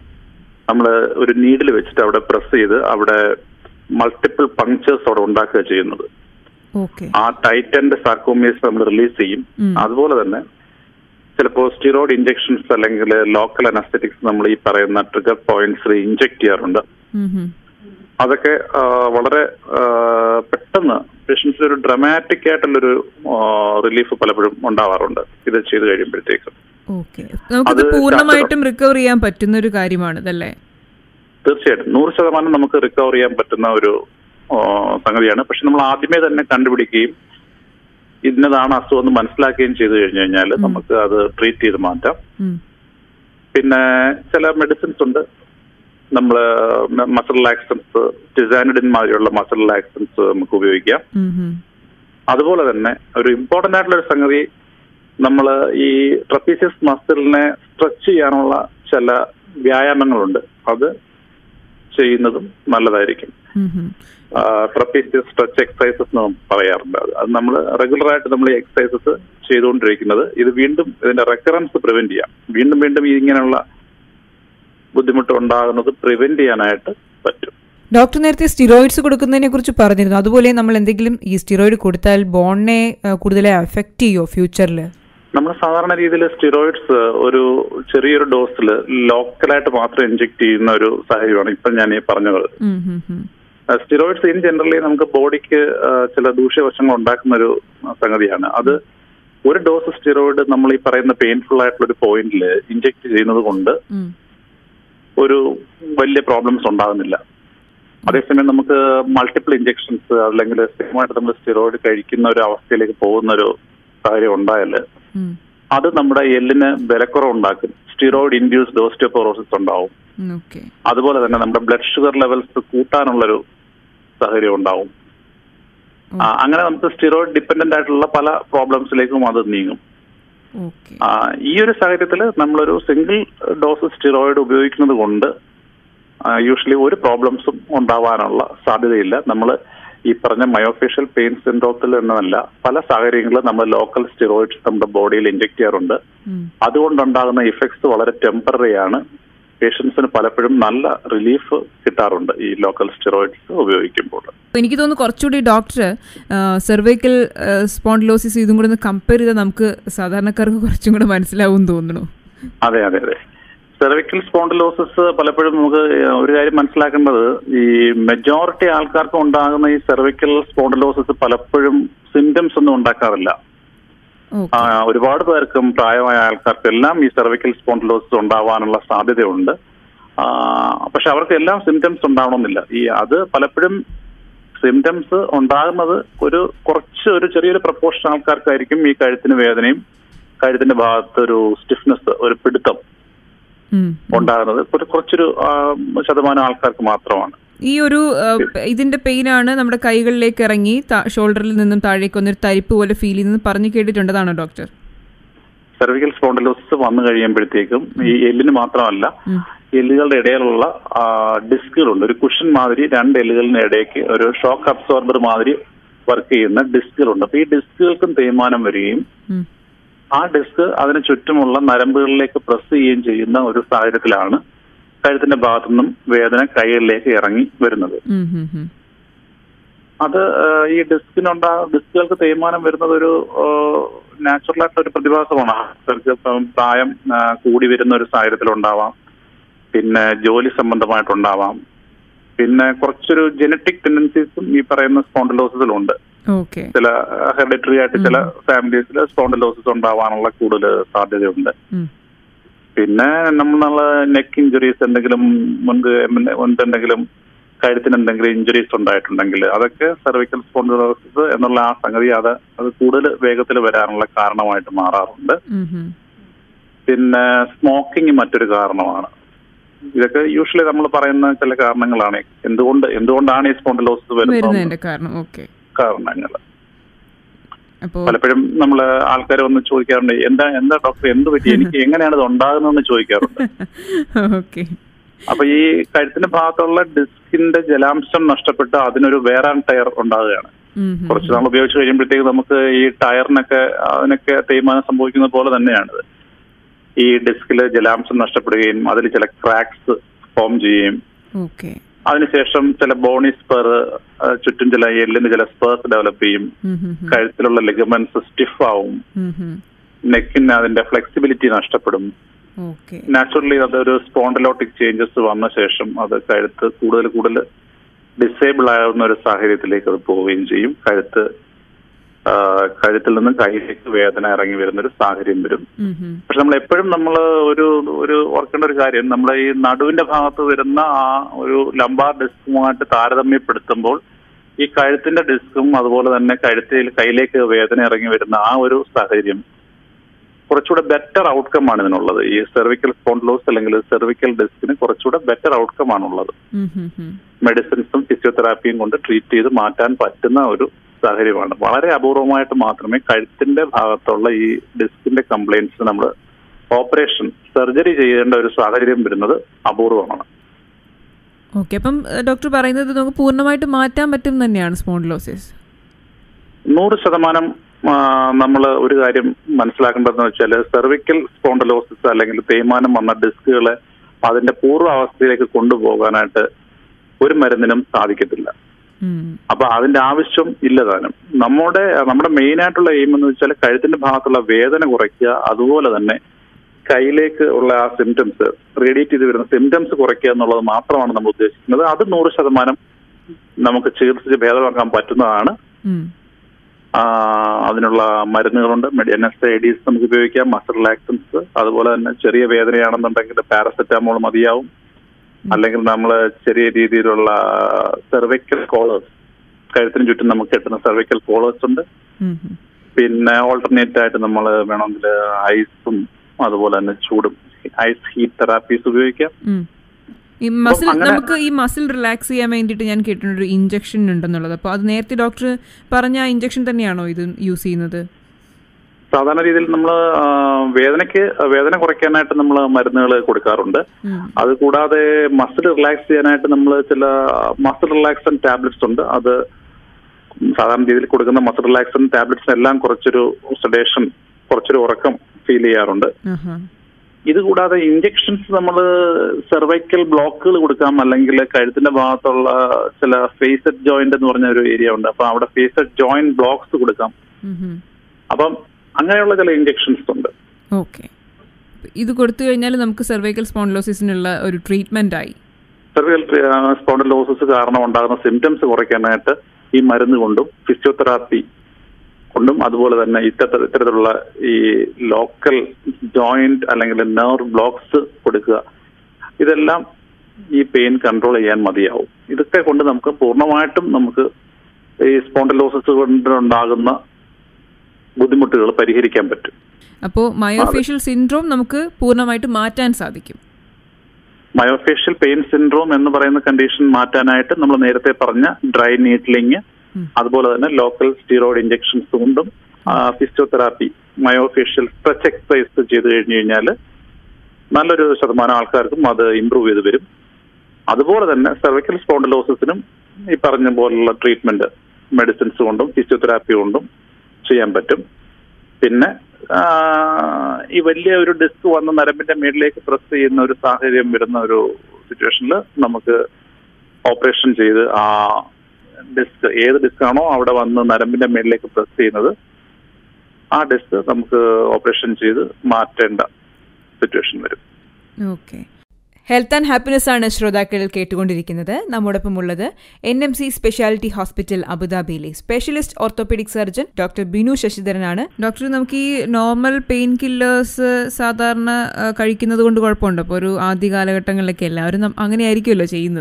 നമ്മൾ ഒരു നീഡിൽ വെച്ചിട്ട് അവിടെ പ്രസ് ചെയ്ത് അവിടെ മൾട്ടിപ്പിൾ പങ്ക്ചേഴ്സ് അവിടെ ഉണ്ടാക്കുക ചെയ്യുന്നത് ഓക്കെ ആ ടൈറ്റന്റെ സാർക്കോമിയസ് നമ്മൾ റിലീസ് ചെയ്യും ഉം. അതുപോലെ തന്നെ ചിലപ്പോൾ സ്റ്റിറോയിഡ് ഇഞ്ചെക്ഷൻസ് അല്ലെങ്കിൽ ലോക്കൽ അനസ്തറ്റിക്സ് നമ്മൾ ഈ പറയുന്ന ട്രിഗർ പോയിന്റ്സ് ഇഞ്ചെക്ട് ചെയ്യാറുണ്ട് ഉം, ഉം. അതൊക്കെ ആ, വളരെ ആ, പെട്ടെന്ന് പേഷ്യൻസിന് ഒരു ഡ്രമാറ്റിക് ആയിട്ടുള്ളൊരു റിലീഫ് പലപ്പോഴും ഉണ്ടാവാറുണ്ട് ഇത് ചെയ്ത് കഴിയുമ്പോഴത്തേക്കും ഓക്കെ നമുക്കിത് അത് പൂർണ്ണമായിട്ടും റിക്കവർ ചെയ്യാൻ പറ്റുന്ന ഒരു കാര്യമാണ് ഇതല്ലേ തീർച്ചയായിട്ടും നൂറ് ശതമാനം നമുക്ക് റിക്കവർ ചെയ്യാൻ പറ്റുന്ന ഒരു ആ, സംഗതിയാണ് പക്ഷെ നമ്മൾ ആദ്യമേ തന്നെ കണ്ടുപിടിക്കുകയും ഇന്നതാണ് അസുഖം എന്ന് മനസ്സിലാക്കുകയും ചെയ്തു കഴിഞ്ഞു കഴിഞ്ഞാൽ നമുക്ക് അത് ട്രീറ്റ് ചെയ്ത് മാറ്റാം ഉം. പിന്നെ ചില മെഡിസിൻസ് ഉണ്ട് നമ്മൾ മസിൽ റിലാക്സൻസ് ടിസാനിഡിൻ മാതിരിയുള്ള മസിൽ റിലാക്സൻസ് നമുക്ക് ഉപയോഗിക്കാം ഉം, ഉം. അതുപോലെ തന്നെ ഒരു ഇമ്പോർട്ടന്റ് ആയിട്ടുള്ള ഒരു സംഗതി നമ്മൾ ഈ ട്രപ്പീസിയസ് മസിലിനെ സ്ട്രെച്ച് ചെയ്യാനുള്ള ചില വ്യായാമങ്ങളുണ്ട് അത് ചെയ്യുന്നതും നല്ലതായിരിക്കും ഉം, ഉം. ട്രപ്പീസിയസ് സ്ട്രെച്ച് എക്സസൈസസ് എന്ന് പറയാറുണ്ട് അത് അത് നമ്മൾ റെഗുലർ ആയിട്ട് നമ്മൾ ഈ എക്സസൈസസ് ചെയ്തുകൊണ്ടിരിക്കുന്നത് ഇത് വീണ്ടും ഇതിന്റെ റെക്കറൻസ് പ്രിവെന്റ് ചെയ്യാം വീണ്ടും വീണ്ടും ഈ ഇങ്ങനെയുള്ള ബുദ്ധിമുട്ട് ഉണ്ടാകുന്നത് പ്രിവെന്റ് ചെയ്യാനായിട്ട് പറ്റും ഡോക്ടർ നേരത്തെ സ്റ്റിറോയിഡ്സ് കൊടുക്കുന്നതിനെ കുറിച്ച് പറഞ്ഞിരുന്നു അതുപോലെ നമ്മൾ എന്തെങ്കിലും ഈ സ്റ്റിറോയിഡ് കൊടുത്താൽ ബോണിനെ കൂടുതലായി അഫക്റ്റ് ചെയ്യോ ഫ്യൂച്ചറിൽ നമ്മൾ സാധാരണ രീതിയിൽ സ്റ്റിറോയിഡ്സ് ഒരു ചെറിയൊരു ഡോസിൽ ലോക്കലായിട്ട് മാത്രം ഇഞ്ചെക്ട് ചെയ്യുന്ന ഒരു സാഹചര്യമാണ് ഇപ്പം ഞാൻ ഈ പറഞ്ഞത് സ്റ്റിറോയിഡ്സ് ഇൻ ജനറലി നമുക്ക് ബോഡിക്ക് ചില ദൂഷ്യവശങ്ങൾ ഉണ്ടാക്കുന്ന ഒരു സംഗതിയാണ് അത് ഒരു ഡോസ് സ്റ്റിറോയിഡ് നമ്മൾ ഈ പറയുന്ന പെയിൻഫുൾ ആയിട്ടുള്ള ഒരു പോയിന്റിൽ ഇഞ്ചെക്ട് ചെയ്യുന്നത് കൊണ്ട് ഒരു വലിയ പ്രോബ്ലംസ് ഉണ്ടാകുന്നില്ല അതേസമയം നമുക്ക് മൾട്ടിപ്പിൾ ഇഞ്ചെക്ഷൻസ് അല്ലെങ്കിൽ സ്ഥിരമായിട്ട് നമ്മൾ സ്റ്റിറോയിഡ് കഴിക്കുന്ന ഒരു അവസ്ഥയിലേക്ക് പോകുന്ന ഒരു സാഹചര്യം ഉണ്ടായാൽ അത് നമ്മുടെ എല്ലിന് ബലക്കുറവ് ഉണ്ടാക്കും സ്റ്റിറോയിഡ് ഇൻഡ്യൂസ്ഡ് ഓസ്റ്റിയോപോറോസിസ് ഉണ്ടാവും ഓക്കെ അതുപോലെ തന്നെ നമ്മുടെ ബ്ലഡ് ഷുഗർ ലെവൽസ് കൂട്ടാനുള്ളൊരു സാഹചര്യം ഉണ്ടാവും ആ, അങ്ങനെ നമുക്ക് സ്റ്റിറോയിഡ് ഡിപ്പെൻഡന്റ് ആയിട്ടുള്ള പല പ്രോബ്ലംസിലേക്കും അത് നീങ്ങും ഓക്കെ ആ, ഈ ഒരു സാഹചര്യത്തിൽ നമ്മളൊരു സിംഗിൾ ഡോസ് സ്റ്റിറോയിഡ് ഉപയോഗിക്കുന്നത് കൊണ്ട് യൂഷ്വലി ഒരു പ്രോബ്ലംസും ഉണ്ടാവാനുള്ള സാധ്യതയില്ല നമ്മൾ ഈ പറഞ്ഞ മയോഫേഷ്യൽ പെയിൻ സിൻഡ്രോത്തിൽ എന്നല്ല പല സാഹചര്യങ്ങളിലും നമ്മൾ ലോക്കൽ സ്റ്റിറോയിഡ്സ് നമ്മുടെ ബോഡിയിൽ ഇഞ്ചെക്ട് ചെയ്യാറുണ്ട് അതുകൊണ്ടുണ്ടാകുന്ന ഇഫക്ട്സ് വളരെ ടെമ്പററി ആണ് പേഷ്യൻസിന് പലപ്പോഴും നല്ല റിലീഫ് കിട്ടാറുണ്ട് ഈ ലോക്കൽ സ്റ്റിറോയിഡ്സ് ഉപയോഗിക്കുമ്പോൾ എനിക്ക് തോന്നുന്നു കുറച്ചുകൂടി ഡോക്ടർ സെർവൈക്കൽ സ്പോണ്ടിലോസിസ് ഇതും കൂടെ ഒന്ന് കമ്പയർ ചെയ്താൽ നമുക്ക് സാധാരണക്കാർക്ക് കുറച്ചും കൂടെ മനസ്സിലാവും തോന്നുന്നു അതെ അതെ അതെ സെർവിക്കൽ സ്പോണ്ടിലോസിസ് പലപ്പോഴും നമുക്ക് ഒരു കാര്യം മനസ്സിലാക്കേണ്ടത് ഈ മെജോറിറ്റി ആൾക്കാർക്ക് ഉണ്ടാകുന്ന ഈ സെർവിക്കൽ സ്പോണ്ടിലോസിസ് പലപ്പോഴും സിംറ്റംസ് ഒന്നും ഉണ്ടാക്കാറില്ല ഓക്കെ ആ, ഒരുപാട് പേർക്കും പ്രായമായ ആൾക്കാർക്കെല്ലാം ഈ സെർവിക്കൽ സ്പോണ്ടിലോസിസ് ഉണ്ടാവാനുള്ള സാധ്യതയുണ്ട് ആ, പക്ഷെ അവർക്ക് എല്ലാം സിംറ്റംസ് ഉണ്ടാവണമെന്നില്ല ഈ അത് പലപ്പോഴും സിംറ്റംസ് ഉണ്ടാകുന്നത് ഒരു കുറച്ച് ഒരു ചെറിയൊരു പ്രപ്പോർഷൻ ആൾക്കാർക്കായിരിക്കും ഈ കഴുത്തിന് വേദനയും കഴുത്തിന്റെ ഭാഗത്ത് ഒരു സ്റ്റിഫ്നെസ് ഒരു പിടുത്തം ഉണ്ടാകുന്നത് ഒരു കുറച്ചൊരു ആ, ശതമാനം ആൾക്കാർക്ക് മാത്രമാണ് ഈ ഒരു ആ, ഇതിന്റെ പെയിനാണ് നമ്മുടെ കൈകളിലേക്ക് ഇറങ്ങി ഷോൾഡറിൽ നിന്നും താഴേക്ക് വന്നൊരു തരിപ്പ് പോലെ ഫീൽ ചെയ്യുന്നത് പറഞ്ഞു കേട്ടിട്ടുണ്ടതാണോ ഡോക്ടർ സെർവിക്കൽ സ്പോണ്ടിലോസിസ് വന്നു കഴിയുമ്പോഴത്തേക്കും ഈ എല്ലിന് മാത്രമല്ല എല്ലുകളുടെ ഇടയിലുള്ള ആ, ഡിസ്കുകളുണ്ട് ഒരു കുഷൻ മാതിരി രണ്ട് എല്ലുകളിന് ഇടയ്ക്ക് ഒരു ഷോക്ക് അബ്സോർബർ മാതിരി വർക്ക് ചെയ്യുന്ന ഡിസ്കുകളുണ്ട് അപ്പൊ ഈ ഡിസ്കുകൾക്കും തേയ്മാനം വരികയും ഉം. ആ ഡിസ്ക് അതിന് ചുറ്റുമുള്ള നരമ്പുകളിലേക്ക് പ്രസ് ചെയ്യുകയും ചെയ്യുന്ന ഒരു സാഹചര്യത്തിലാണ് കഴുത്തിന്റെ ഭാഗത്തു നിന്നും വേദന കൈകളിലേക്ക് ഇറങ്ങി വരുന്നത് ഉം, ഉം, ഉം. അത് ആ, ഈ ഡിസ്കിനുണ്ടാ ഡിസ്കുകൾക്ക് തേയ്മാനം വരുന്നത് ഒരു നാച്ചുറൽ ആയിട്ടുള്ള ഒരു പ്രതിഭാസമാണ് ആൾക്കാർക്ക് ഇപ്പം പ്രായം ആ, കൂടി വരുന്ന ഒരു സാഹചര്യത്തിൽ ഉണ്ടാവാം പിന്നെ ജോലി സംബന്ധമായിട്ടുണ്ടാവാം പിന്നെ കുറച്ചൊരു ജനറ്റിക് ടെൻഡൻസീസും ഈ പറയുന്ന സ്പോണ്ടിലോസിസിലുണ്ട് ഓക്കെ ചില ഹെറിഡിറ്ററി ആയിട്ട് ചില ഫാമിലീസിൽ സ്പോണ്ടിലോസിസ് ഉണ്ടാവാനുള്ള കൂടുതൽ സാധ്യതയുണ്ട് ഉം. പിന്നെ നമ്മൾ നമ്മളെ നെക്ക് ഇഞ്ചുറീസ് എന്തെങ്കിലും മുൻപ് മുൻപ് എന്തെങ്കിലും കഴുത്തിന് എന്തെങ്കിലും ഇഞ്ചുറീസ് ഉണ്ടായിട്ടുണ്ടെങ്കിൽ അതൊക്കെ സെർവിക്കൽ സ്പോണ്ടിലോസിസ് എന്നുള്ള ആ സംഗതി അത് അത് കൂടുതൽ വേഗത്തിൽ വരാനുള്ള കാരണമായിട്ട് മാറാറുണ്ട് ഉം, ഉം. പിന്നെ സ്മോക്കിംഗ് മറ്റൊരു കാരണമാണ് ഇതൊക്കെ യൂഷ്വലി നമ്മൾ പറയുന്ന ചില കാരണങ്ങളാണ് എന്തുകൊണ്ട് എന്തുകൊണ്ടാണ് ഈ സ്പോണ്ടിലോസിസ് വരുന്നത് വരുന്നതിന്റെ കാരണം ഓക്കെ കാരണങ്ങൾ അപ്പോൾ പലപ്പോഴും നമ്മൾ ആൾക്കാർ വന്ന് ചോദിക്കാറുണ്ട് എന്താ എന്താ ഡോക്ടർ എന്ത് പറ്റി എനിക്ക് എങ്ങനെയാണ് ഇത് ഉണ്ടാകുന്നതെന്ന് ചോദിക്കാറുണ്ട് ഓക്കെ അപ്പൊ ഈ കഴുത്തിന്റെ ഭാഗത്തുള്ള ഡിസ്കിന്റെ ജലാംശം നഷ്ടപ്പെട്ട് അതിനൊരു വേറാൻ ടയർ ഉണ്ടാകുകയാണ് കുറച്ച് നാൾ ഉപയോഗിച്ച് കഴിയുമ്പോഴത്തേക്ക് നമുക്ക് ഈ ടയറിനൊക്കെ അതിനൊക്കെ തേയ്മാനം സംഭവിക്കുന്നത് പോലെ തന്നെയാണിത് ഈ ഡിസ്കിൽ ജലാംശം നഷ്ടപ്പെടുകയും അതിൽ ചില ക്രാക്സ് ഫോം ചെയ്യുകയും ഓക്കെ അതിനുശേഷം ചില ബോണി സ്പെർ ചുറ്റും ചില എല്ലിന് ചില സ്പേർസ് ഡെവലപ്പ് ചെയ്യും കഴുത്തിലുള്ള ലിഗമെന്റ്സ് സ്റ്റിഫ് ആവും നെക്കിന് അതിന്റെ ഫ്ലെക്സിബിലിറ്റി നഷ്ടപ്പെടും ഓക്കെ നാച്ചുറലി അതൊരു സ്പോണ്ടലോട്ടിക് ചേഞ്ചസ് വന്ന ശേഷം അത് കഴുത്ത് കൂടുതൽ കൂടുതൽ ഡിസേബിൾ ആകുന്ന ഒരു സാഹചര്യത്തിലേക്ക് അത് പോവുകയും ചെയ്യും കഴുത്ത് ആ, കഴുത്തിൽ നിന്ന് കൈയിലേക്ക് വേദന ഇറങ്ങി വരുന്ന ഒരു സാഹചര്യം വരും പക്ഷെ നമ്മൾ എപ്പോഴും നമ്മൾ ഒരു ഒരു ഓർക്കേണ്ട ഒരു കാര്യം നമ്മുടെ ഈ നടുവിന്റെ ഭാഗത്ത് വരുന്ന ആ ഒരു ലംബാർ ഡിസ്കുമായിട്ട് താരതമ്യപ്പെടുത്തുമ്പോൾ ഈ കഴുത്തിന്റെ ഡിസ്കും അതുപോലെ തന്നെ കഴുത്തിൽ കയ്യിലേക്ക് വേദന ഇറങ്ങി വരുന്ന ആ ഒരു സാഹചര്യം കുറച്ചുകൂടെ ബെറ്റർ ഔട്ട്കം ആണ് ഇതിനുള്ളത് ഈ സെർവിക്കൽ സ്പോണ്ടിലോസ് അല്ലെങ്കിൽ സെർവിക്കൽ ഡിസ്കിന് കുറച്ചുകൂടെ ബെറ്റർ ഔട്ട്കം ആണുള്ളത് മെഡിസിൻസും ഫിസിയോതെറാപ്പിയും കൊണ്ട് ട്രീറ്റ് ചെയ്ത് മാറ്റാൻ പറ്റുന്ന ഒരു സാഹചര്യമാണ് വളരെ അപൂർവമായിട്ട് മാത്രമേ കഴുത്തിന്റെ ഭാഗത്തുള്ള ഈ ഡിസ്കിന്റെ കംപ്ലൈൻറ്റ്സ് നമ്മൾ ഓപ്പറേഷൻ സർജറി ചെയ്യേണ്ട ഒരു സാഹചര്യം വരുന്നത് അപൂർവമാണ് ഓക്കെ അപ്പം ഡോക്ടർ പറയുന്നത് നമുക്ക് പൂർണ്ണമായിട്ട് മാറ്റാൻ പറ്റും തന്നെയാണ് സ്പോണ്ടിലോസിസ് നൂറ് ശതമാനം നമ്മൾ ഒരു കാര്യം മനസ്സിലാക്കേണ്ടതെന്ന് വെച്ചാൽ സെർവിക്കൽ സ്പോണ്ടലോസിസ് അല്ലെങ്കിൽ തേയ്മാനം വന്ന ഡിസ്കുകളെ അതിന്റെ പൂർവ്വാവസ്ഥയിലേക്ക് കൊണ്ടുപോകാനായിട്ട് ഒരു മരുന്നിനും സാധിക്കത്തില്ല അപ്പൊ അതിന്റെ ആവശ്യം ഇല്ലതാനും നമ്മുടെ നമ്മുടെ മെയിൻ ആയിട്ടുള്ള എയിം എന്ന് വെച്ചാൽ കഴുത്തിന്റെ ഭാഗത്തുള്ള വേദന കുറയ്ക്കുക അതുപോലെ തന്നെ കയ്യിലേക്ക് ഉള്ള ആ സിംറ്റംസ് റേഡിയേറ്റ് ചെയ്ത് വരുന്ന സിംറ്റംസ് കുറയ്ക്കുക എന്നുള്ളത് മാത്രമാണ് നമ്മൾ ഉദ്ദേശിക്കുന്നത് അത് നൂറ് ശതമാനം നമുക്ക് ചികിത്സിച്ച് ഭേദമാക്കാൻ പറ്റുന്നതാണ് ആ, അതിനുള്ള മരുന്നുകളുണ്ട് എൻ എസ് ഐ ഡീസ് നമുക്ക് ഉപയോഗിക്കാം മസിൽ റിലാക്സൻസ് അതുപോലെ തന്നെ ചെറിയ വേദനയാണെന്നുണ്ടെങ്കിൽ പാരസെറ്റാമോൾ മതിയാവും അല്ലെങ്കിൽ നമ്മൾ ചെറിയ രീതിയിലുള്ള സെർവിക്കൽ കോളേഴ്സ് കഴുത്തിന് ചുറ്റും നമുക്ക് കിട്ടുന്ന സെർവിക്കൽ കോളേഴ്സ് ഉണ്ട് പിന്നെ ഓൾട്ടർനേറ്റ് ആയിട്ട് നമ്മൾ വേണമെങ്കിൽ ഐസും അതുപോലെ തന്നെ ചൂടും ഐസ് ഹീറ്റ് തെറാപ്പീസ് ഉപയോഗിക്കാം ഈ മസിൽ അങ്ങനെ- നമുക്ക് ഈ മസിൽ റിലാക്സ് ചെയ്യാൻ വേണ്ടിയിട്ട് ഞാൻ കേട്ടിട്ടുണ്ട് ഒരു ഇഞ്ചക്ഷൻ ഉണ്ടെന്നുള്ളത് അപ്പോൾ അത് നേരത്തെ ഡോക്ടർ പറഞ്ഞ ആ ഇഞ്ചക്ഷൻ തന്നെയാണോ ഇത് യൂസ് ചെയ്യുന്നത് സാധാരണ രീതിയിൽ നമ്മൾ വേദനയ്ക്ക് വേദന കുറയ്ക്കാനായിട്ട് നമ്മൾ മരുന്നുകൾ കൊടുക്കാറുണ്ട് ഉം. അത് കൂടാതെ മസിൽ റിലാക്സ് ചെയ്യാനായിട്ട് നമ്മൾ ചില മസിൽ റിലാക്സൻ ടാബ്ലറ്റ്സ് ഉണ്ട് അത് സാധാരണ രീതിയിൽ കൊടുക്കുന്ന മസിൽ റിലാക്സൻ ടാബ്ലറ്റ്സ് എല്ലാം കുറച്ചൊരു സെഡേഷൻ കുറച്ചൊരു ഉറക്കം ഫീൽ ചെയ്യാറുണ്ട് ആഹാ. ഇത് കൂടാതെ ഇഞ്ചെക്ഷൻസ് നമ്മൾ സെർവൈക്കൽ ബ്ലോക്കുകൾ കൊടുക്കാം അല്ലെങ്കിൽ കഴുത്തിന്റെ ഭാഗത്തുള്ള ചില ഫേസഡ് ജോയിന്റ് എന്ന് പറഞ്ഞ ഒരു ഏരിയ ഉണ്ട് അപ്പൊ അവിടെ ഫേസഡ് ജോയിന്റ് ബ്ലോക്സ് കൊടുക്കാം ഉം ഹും. അപ്പം അങ്ങനെയുള്ള ചില ഇഞ്ചെക്ഷൻസ് ഉണ്ട് ഓക്കെ ഇത് കൊടുത്തു കഴിഞ്ഞാൽ നമുക്ക് സെർവൈക്കൽ സ്പോണ്ടിലോസിസിനുള്ള ഒരു ട്രീറ്റ്മെന്റ് ആയി സെർവിക്കൽ സ്പോണ്ടലോസിസ് കാരണം ഉണ്ടാകുന്ന സിംറ്റംസ് കുറയ്ക്കാനായിട്ട് ഈ മരുന്ന് കൊണ്ടും ഫിസിയോതെറാപ്പി കൊണ്ടും അതുപോലെ തന്നെ ഇത്തരത്തിൽ ഇത്തരത്തിലുള്ള ഈ ലോക്കൽ ജോയിന്റ് അല്ലെങ്കിൽ നെർവ് ബ്ലോക്സ് കൊടുക്കുക ഇതെല്ലാം ഈ പെയിൻ കൺട്രോൾ ചെയ്യാൻ മതിയാവും ഇതൊക്കെ കൊണ്ട് നമുക്ക് പൂർണ്ണമായിട്ടും നമുക്ക് ഈ സ്പോണ്ടലോസിസ് കൊണ്ടുണ്ടാകുന്ന ബുദ്ധിമുട്ടുകൾ പരിഹരിക്കാൻ പറ്റും അപ്പോൾ മയോഫേഷ്യൽ സിൻഡ്രോം നമുക്ക് പൂർണ്ണമായിട്ട് മാറ്റാൻ സാധിക്കും മയോഫേഷ്യൽ പെയിൻ സിൻഡ്രോം എന്ന് പറയുന്ന കണ്ടീഷൻ മാറ്റാനായിട്ട് നമ്മൾ നേരത്തെ പറഞ്ഞ ഡ്രൈ നീഡ്ലിംഗ് ഉം. അതുപോലെ തന്നെ ലോക്കൽ സ്റ്റീറോയിഡ് ഇഞ്ചക്ഷൻസ് കൊണ്ടും ഫിസിയോതെറാപ്പി മയോഫേഷ്യൽ സ്ട്രെച്ച് എക്സസൈസ് ചെയ്ത് കഴിഞ്ഞു കഴിഞ്ഞാൽ നല്ലൊരു ശതമാനം ആൾക്കാർക്കും അത് ഇമ്പ്രൂവ് ചെയ്ത് വരും അതുപോലെ തന്നെ സെർവിക്കൽ സ്പോണ്ടലോസിസിനും ഈ പറഞ്ഞ പോലുള്ള ട്രീറ്റ്മെന്റ് മെഡിസിൻസ് കൊണ്ടും ഫിസിയോതെറാപ്പി കൊണ്ടും ചെയ്യാൻ പറ്റും പിന്നെ ആ, ഈ വലിയ ഒരു ഡിസ്ക് വന്ന് നരമ്പിന്റെ മേളിലേക്ക് പ്രസ് ചെയ്യുന്ന ഒരു സാഹചര്യം വരുന്ന ഒരു സിറ്റുവേഷനിൽ നമുക്ക് ഓപ്പറേഷൻ ചെയ്ത് ആ ഡിസ്ക് ഏത് ഡിസ്ക് ആണോ അവിടെ വന്ന് നരമ്പിന്റെ മേളിലേക്ക് പ്രസ് ചെയ്യുന്നത് ആ ഡിസ്ക് നമുക്ക് ഓപ്പറേഷൻ ചെയ്ത് മാറ്റേണ്ട സിറ്റുവേഷൻ വരും ഓക്കെ ഹെൽത്ത് ആൻഡ് ഹാപ്പിനെസ് ആണ് ശ്രോതാക്കൾ കേട്ടുകൊണ്ടിരിക്കുന്നത് നമ്മോടൊപ്പം ഉള്ളത് N M C speciality hospital അബുദാബിയിലെ specialist orthopaedic surgeon doctor Binu ശശിധരനാണ് ഡോക്ടർ നമുക്ക് ഈ നോർമൽ പെയിൻ കില്ലേഴ്സ് സാധാരണ ആ, കഴിക്കുന്നത് കൊണ്ട് കുഴപ്പമുണ്ടോ അപ്പോൾ ഒരു ആദ്യ കാലഘട്ടങ്ങളിലൊക്കെ എല്ലാവരും നം- അങ്ങനെയായിരിക്കുമല്ലോ ചെയ്യുന്നത്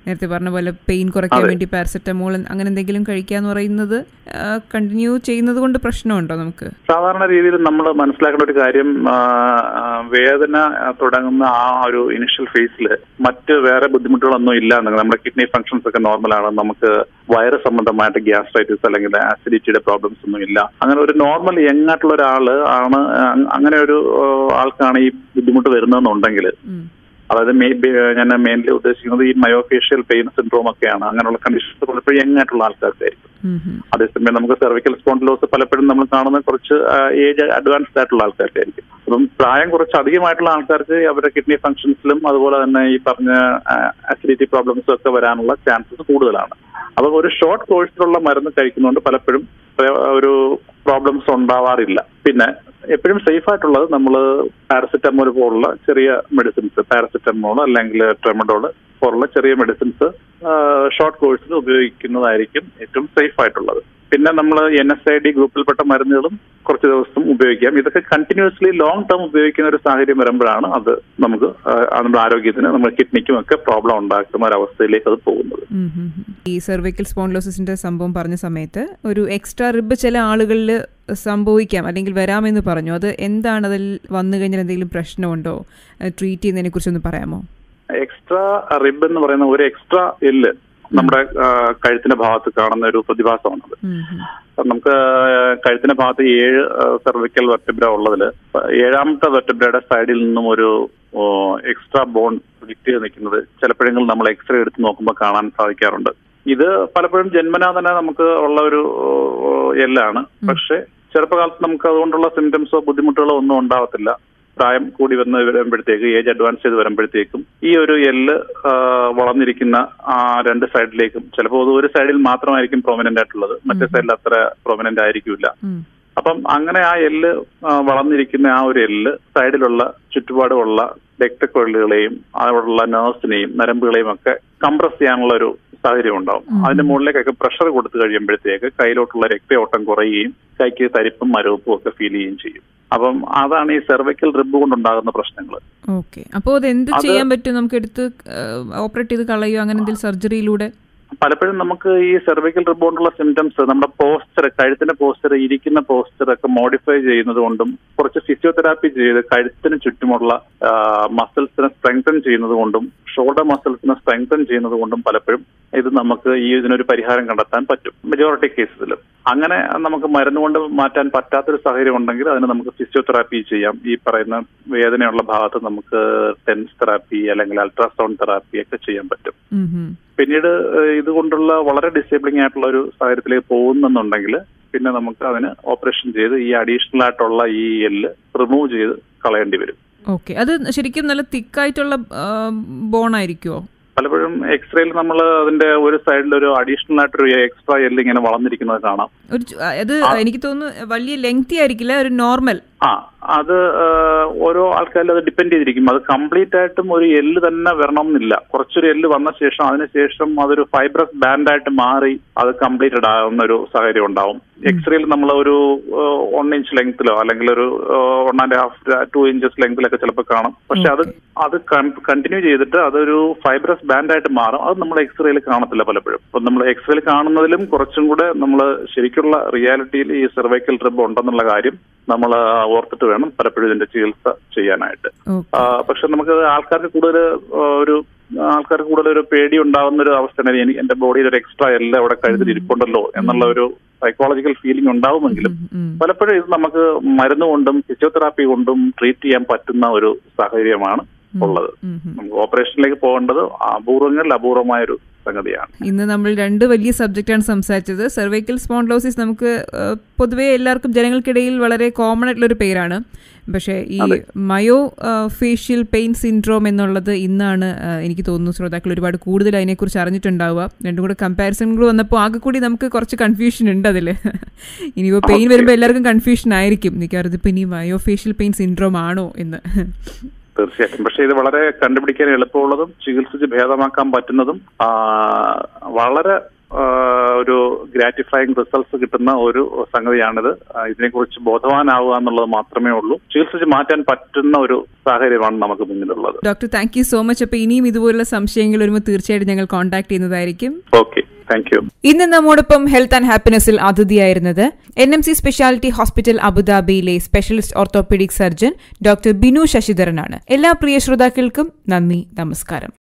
നേരത്തെ പറഞ്ഞ പോലെ പെയിൻ കുറയ്ക്കാൻ വേണ്ടി പാരസെറ്റമോൾ അങ്ങനെ എന്തെങ്കിലും കഴിക്കാന്ന് പറയുന്നത് കണ്ടിന്യൂ ചെയ്യുന്നത് കൊണ്ട് പ്രശ്നമുണ്ടോ നമുക്ക് സാധാരണ രീതിയിൽ നമ്മൾ മനസ്സിലാക്കേണ്ട ഒരു കാര്യം ആ, ആ, വേദന തുടങ്ങുന്ന ആ ഒരു ഇനിഷ്യൽ ഫേസിൽ മറ്റ് വേറെ ബുദ്ധിമുട്ടുകളൊന്നും ഇല്ല എന്നുണ്ടെങ്കിൽ നമ്മുടെ കിഡ്നി ഫംഗ്ഷൻസ് ഒക്കെ നോർമലാണ് നമുക്ക് വയറ് സംബന്ധമായിട്ട് ഗ്യാസ്ട്രൈറ്റിസ് അല്ലെങ്കിൽ ആസിഡിറ്റിയുടെ പ്രോബ്ലംസ് ഒന്നും ഇല്ല അങ്ങനെ ഒരു നോർമൽ യങ് ആയിട്ടുള്ള ഒരാള് ആണ് അ- അങ്ങനെ ഒരു ആ, ആൾക്കാണ് ഈ ബുദ്ധിമുട്ട് വരുന്നതെന്നുണ്ടെങ്കിൽ ഉം. അതായത് മെയ് ബി- ഞാൻ മെയിൻലി ഉദ്ദേശിക്കുന്നത് ഈ മയോഫേഷ്യൽ പെയിൻ സിൻഡ്രോം ഒക്കെയാണ് അങ്ങനെയുള്ള കണ്ടീഷൻസ് പലപ്പോഴും യങ് ആയിട്ടുള്ള ആൾക്കാർക്കായിരിക്കും ഉം, ഉം. അതേസമയം നമുക്ക് സെർവിക്കൽ സ്പോണ്ടിലോസ് പലപ്പോഴും നമ്മൾ കാണുന്ന കുറച്ച് ഏജ് അഡ്വാൻസ്ഡ് ആയിട്ടുള്ള ആൾക്കാർക്കായിരിക്കും അപ്പം പ്രായം കുറച്ച് അധികമായിട്ടുള്ള ആൾക്കാർക്ക് അവരുടെ കിഡ്നി ഫംഗ്ഷൻസിലും അതുപോലെ തന്നെ ഈ പറഞ്ഞ അസിഡിറ്റി പ്രോബ്ലംസും ഒക്കെ വരാനുള്ള ചാൻസസ് കൂടുതലാണ് അപ്പം ഒരു ഷോർട്ട് കോഴ്സിലുള്ള മരുന്ന് കഴിക്കുന്നതുകൊണ്ട് പലപ്പോഴും പ്രയോ- ഒരു പ്രോബ്ലംസ് ഉണ്ടാവാറില്ല പിന്നെ എപ്പോഴും സേഫ് ആയിട്ടുള്ളത് നമ്മൾ പാരസെറ്റമോൾ പോലുള്ള ചെറിയ മെഡിസിൻസ് പാരസെറ്റമോൾ അല്ലെങ്കിൽ ട്രെമഡോൾ പോലുള്ള ചെറിയ മെഡിസിൻസ് ഷോർട്ട് കോഴ്സിൽ ഉപയോഗിക്കുന്നതായിരിക്കും ഏറ്റവും സേഫ് ആയിട്ടുള്ളത് പിന്നെ നമ്മൾ എൻ എസ് ഐ ഡി ഗ്രൂപ്പിൽപ്പെട്ട മരുന്നുകളും കുറച്ച് ദിവസം ഉപയോഗിക്കാം ഇതൊക്കെ കണ്ടിന്യൂസ്ലി ലോങ് ടേം ഉപയോഗിക്കുന്ന ഒരു സാഹചര്യം വരുമ്പോഴാണ് അത് നമുക്ക് ആ, നമ്മുടെ ആരോഗ്യത്തിന് നമ്മുടെ കിഡ്നിക്കും ഒക്കെ പ്രോബ്ലം ഉണ്ടാക്കുന്ന ഒരു അവസ്ഥയിലേക്ക് അത് പോകുന്നത് ഉം, ഉം, ഉം. ഈ സെർവിക്കൽ സ്പോണ്ടിലോസിന്റെ സംഭവം പറഞ്ഞ സമയത്ത് ഒരു എക്സ്ട്രാ റിബ് ചില ആളുകളിൽ സംഭവിക്കാം അല്ലെങ്കിൽ വരാമെന്ന് പറഞ്ഞു അത് എന്താണ് അതിൽ വന്നു കഴിഞ്ഞാൽ എന്തെങ്കിലും പ്രശ്നമുണ്ടോ ട്രീറ്റ് ചെയ്യുന്നതിനെ കുറിച്ചൊന്ന് പറയാമോ എക്സ്ട്രാ റിബ് എന്ന് പറയുന്ന ഒരു എക്സ്ട്രാ എല്ല് നമ്മുടെ ആ, കഴുത്തിന്റെ ഭാഗത്ത് കാണുന്ന ഒരു പ്രതിഭാസമാണത് ഉം, ഉം. അപ്പം നമുക്ക് കഴുത്തിന്റെ ഭാഗത്ത് ഏഴ് സെർവിക്കൽ വെർട്ടിബ്ര ഉള്ളതിൽ ഏഴാമത്തെ വെർട്ടിബ്രയുടെ സൈഡിൽ നിന്നും ഒരു എക്സ്ട്രാ ബോൺ വിറ്റ് ചെയ്ത് നിൽക്കുന്നത് ചിലപ്പോഴെങ്കിലും നമ്മൾ എക്സ്റേ എടുത്ത് നോക്കുമ്പോൾ കാണാൻ സാധിക്കാറുണ്ട് ഇത് പലപ്പോഴും ജന്മനാ തന്നെ നമുക്ക് ഉള്ള ഒരു ഓ, എല്ലാണ് പക്ഷെ ചെറുപ്പകാലത്ത് നമുക്ക് അതുകൊണ്ടുള്ള സിംറ്റംസോ ബുദ്ധിമുട്ടുകളോ ഒന്നും ഉണ്ടാവത്തില്ല പ്രായം കൂടി വന്ന് വരുമ്പോഴത്തേക്ക് ഏജ് അഡ്വാൻസ് ചെയ്ത് വരുമ്പോഴത്തേക്കും ഈ ഒരു എല്ല് ആ, വളർന്നിരിക്കുന്ന ആ രണ്ട് സൈഡിലേക്കും ചിലപ്പോൾ അത് ഒരു സൈഡിൽ മാത്രമായിരിക്കും പ്രൊമിനന്റ് ആയിട്ടുള്ളത് മറ്റേ സൈഡിൽ അത്ര പ്രൊമിനന്റ് ആയിരിക്കില്ല ഉം. അപ്പം അങ്ങനെ ആ എല്ല് ആ, വളർന്നിരിക്കുന്ന ആ ഒരു എല്ല് സൈഡിലുള്ള ചുറ്റുപാടുമുള്ള രക്തക്കൊഴലുകളെയും അവിടെയുള്ള നേഴ്സിനെയും നരമ്പുകളെയും ഒക്കെ കംപ്രസ് ചെയ്യാനുള്ള ഒരു സാഹചര്യം ഉണ്ടാവും അതിന്റെ മുകളിലേക്കൊക്കെ പ്രഷർ കൊടുത്തു കഴിയുമ്പോഴത്തേക്ക് കയ്യിലോട്ടുള്ള രക്തയോട്ടം കുറയുകയും കൈക്ക് തരിപ്പും മരവിപ്പും ഒക്കെ ഫീൽ ചെയ്യുകയും ചെയ്യും അപ്പം അതാണ് ഈ സെർവിക്കൽ റിബ് കൊണ്ടുണ്ടാകുന്ന പ്രശ്നങ്ങൾ ഓക്കെ അപ്പോൾ അത് എന്ത് അത് ചെയ്യാൻ പറ്റും നമുക്ക് എടുത്ത് ഓപ്പറേറ്റ് ചെയ്ത് കളയോ അങ്ങനെ എന്തെങ്കിലും സർജറിയിലൂടെ പലപ്പോഴും നമുക്ക് ഈ സെർവിക്കൽ റിബ് കൊണ്ടുള്ള സിംറ്റംസ് നമ്മുടെ പോസ്റ്റർ കഴുത്തിന്റെ പോസ്റ്റർ ഇരിക്കുന്ന പോസ്റ്റർ ഒക്കെ മോഡിഫൈ ചെയ്യുന്നത് കൊണ്ടും കുറച്ച് ഫിസിയോതെറാപ്പി ചെയ്ത് കഴുത്തിന് ചുറ്റുമുള്ള മസിൽസിനെ സ്ട്രെങ്തൻ ചെയ്യുന്നത് കൊണ്ടും ഷോൾഡർ മസിൽസിനെ സ്ട്രെങ്തൻ ചെയ്യുന്നത് കൊണ്ടും പലപ്പോഴും ഇത് നമുക്ക് ഈ ഇതിനൊരു പരിഹാരം കണ്ടെത്താൻ പറ്റും മെജോറിറ്റി കേസിൽ അങ്ങനെ നമുക്ക് മരുന്ന് കൊണ്ട് മാറ്റാൻ പറ്റാത്തൊരു സാഹചര്യം ഉണ്ടെങ്കിൽ അതിന് നമുക്ക് ഫിസിയോതെറാപ്പി ചെയ്യാം ഈ പറയുന്ന വേദനയുള്ള ഭാഗത്ത് നമുക്ക് ടെൻസ് തെറാപ്പി അല്ലെങ്കിൽ അൾട്രാസൗണ്ട് തെറാപ്പി ഒക്കെ ചെയ്യാൻ പറ്റും ഉം, ഉം. പിന്നീട് ഏഹ്, ഇതുകൊണ്ടുള്ള വളരെ ഡിസേബിളിംഗ് ആയിട്ടുള്ള ഒരു സാഹചര്യത്തിലേക്ക് പോകുന്നെന്നുണ്ടെങ്കിൽ പിന്നെ നമുക്ക് അതിന് ഓപ്പറേഷൻ ചെയ്ത് ഈ അഡീഷണൽ ആയിട്ടുള്ള ഈ എല്ല് റിമൂവ് ചെയ്ത് കളയേണ്ടി വരും ഓക്കെ അത് ശരിക്കും നല്ല തിക്കായിട്ടുള്ള ബോൺ ആയിരിക്കുമോ പലപ്പോഴും എക്സ്റേയിൽ നമ്മൾ അതിന്റെ ഒരു സൈഡിൽ ഒരു അഡീഷണൽ ആയിട്ടൊരു എക്സ്ട്രാ എല്ല് ഇങ്ങനെ വളർന്നിരിക്കുന്നത് കാണാം ഒരു ചു- അത് എനിക്ക് തോന്നുന്നു വലിയ ലെങ്തി ആയിരിക്കില്ല ഒരു നോർമൽ ആ അത് ഏഹ്, ഓരോ ആൾക്കാരിലും അത് ഡിപ്പെൻഡ് ചെയ്തിരിക്കും അത് കംപ്ലീറ്റ് ആയിട്ടും ഒരു എല്ല് തന്നെ വരണം എന്നില്ല കുറച്ചൊരു എല്ല് വന്ന ശേഷം അതിനുശേഷം അതൊരു ഫൈബ്രസ് ബാൻഡായിട്ട് മാറി അത് കംപ്ലീറ്റഡ് ആകുന്ന ഒരു സാഹചര്യം ഉണ്ടാവും എക്സ്റേയിൽ നമ്മൾ ഒരു വൺ ഇഞ്ച് ലെങ്ത്തിലോ അല്ലെങ്കിൽ ഒരു one and half two inches ലെങ്ത്തിലൊക്കെ ചിലപ്പോൾ കാണും പക്ഷെ അത് അത് കണ്ടിന്യൂ ചെയ്തിട്ട് അതൊരു ഫൈബ്രസ് ബാൻഡായിട്ട് മാറും അത് നമ്മൾ എക്സ്റേയിൽ കാണത്തില്ല പലപ്പോഴും അപ്പം നമ്മൾ എക്സ്റേയിൽ കാണുന്നതിലും കുറച്ചും കൂടെ നമ്മൾ ശരിക്കുള്ള റിയാലിറ്റിയിൽ ഈ സെർവൈക്കൽ ട്രിപ്പ് ഉണ്ടെന്നുള്ള കാര്യം നമ്മൾ ഓർത്തിട്ട് വേണം പലപ്പോഴും ഇതിന്റെ ചികിത്സ ചെയ്യാനായിട്ട് ഓക്കെ ആ, പക്ഷെ നമുക്ക് ആൾക്കാർക്ക് കൂടുതൽ ഒരു ആൾക്കാർക്ക് കൂടുതൽ ഒരു പേടി ഉണ്ടാകുന്ന ഒരു അവസ്ഥയാണ് എനിക്ക് എന്റെ ബോഡിയിൽ ഒരു എക്സ്ട്രാ എല്ലാം അവിടെ കഴുത്തിൽ ഇരിപ്പുണ്ടല്ലോ എന്നുള്ള ഒരു സൈക്കോളജിക്കൽ ഫീലിംഗ് ഉണ്ടാവുമെങ്കിലും പലപ്പോഴും ഇത് നമുക്ക് മരുന്ന് കൊണ്ടും ഫിസിയോതെറാപ്പി കൊണ്ടും ട്രീറ്റ് ചെയ്യാൻ പറ്റുന്ന ഒരു സാഹചര്യമാണ് ഉള്ളത് നമുക്ക് ഓപ്പറേഷനിലേക്ക് പോകേണ്ടത് അപൂർവങ്ങളിൽ അപൂർവമായ ഒരു സംഗതിയാണ് ഇന്ന് നമ്മൾ രണ്ട് വലിയ സബ്ജക്റ്റാണ് സംസാരിച്ചത് സെർവൈക്കൽ സ്പോണ്ടിലോസിസ് നമുക്ക് ആ, പൊതുവേ എല്ലാവർക്കും ജനങ്ങൾക്കിടയിൽ വളരെ കോമൺ ആയിട്ടുള്ള ഒരു പേരാണ് പക്ഷേ ഈ മയോ ഫേഷ്യൽ പെയിൻ സിൻഡ്രോം എന്നുള്ളത് ഇന്നാണ് ആ, എനിക്ക് തോന്നുന്നു ശ്രോതാക്കൾ ഒരുപാട് കൂടുതൽ അതിനെക്കുറിച്ച് അറിഞ്ഞിട്ടുണ്ടാവുക രണ്ടും കൂടെ കമ്പാരിസണുകൾ വന്നപ്പോൾ ആകെ കൂടി നമുക്ക് കുറച്ച് കൺഫ്യൂഷൻ ഉണ്ട് അതിൽ ഇനിയിപ്പോൾ പെയിൻ വരുമ്പോൾ എല്ലാവർക്കും കൺഫ്യൂഷൻ ആയിരിക്കും മിക്കവാറും ഇതിപ്പോൾ ഇനി മയോ ഫേഷ്യൽ പെയിൻ സിൻഡ്രോം ആണോ എന്ന് തീർച്ചയായിട്ടും പക്ഷെ ഇത് വളരെ കണ്ടുപിടിക്കാൻ എളുപ്പമുള്ളതും ചികിത്സിച്ച് ഭേദമാക്കാൻ പറ്റുന്നതും ആ, വളരെ ആ, ഒരു ഗ്രാറ്റിഫൈങ് റിസൾട്ട്സ് കിട്ടുന്ന ഒരു സംഗതിയാണിത് ആ, ഇതിനെക്കുറിച്ച് ബോധവാനാവുക എന്നുള്ളത് മാത്രമേ ഉള്ളൂ ചികിത്സിച്ച് മാറ്റാൻ പറ്റുന്ന ഒരു സാഹചര്യമാണ് നമുക്ക് മുന്നിലുള്ളത് doctor thank you so much അപ്പോൾ ഇനിയും ഇതുപോലുള്ള സംശയങ്ങൾ വരുമ്പോൾ തീർച്ചയായിട്ടും ഞങ്ങൾ കോൺടാക്ട് ചെയ്യുന്നതായിരിക്കും ഓക്കെ താങ്ക് യു ഇന്ന് നമ്മോടൊപ്പം ഹെൽത്ത് ആൻഡ് ഹാപ്പിനെസ്സിൽ അതിഥിയായിരുന്നത് N M C speciality hospital അബുദാബിയിലെ specialist orthopaedic surgeon doctor Binu ശശിധരനാണ് എല്ലാ പ്രിയ ശ്രോതാക്കൾക്കും നന്ദി നമസ്കാരം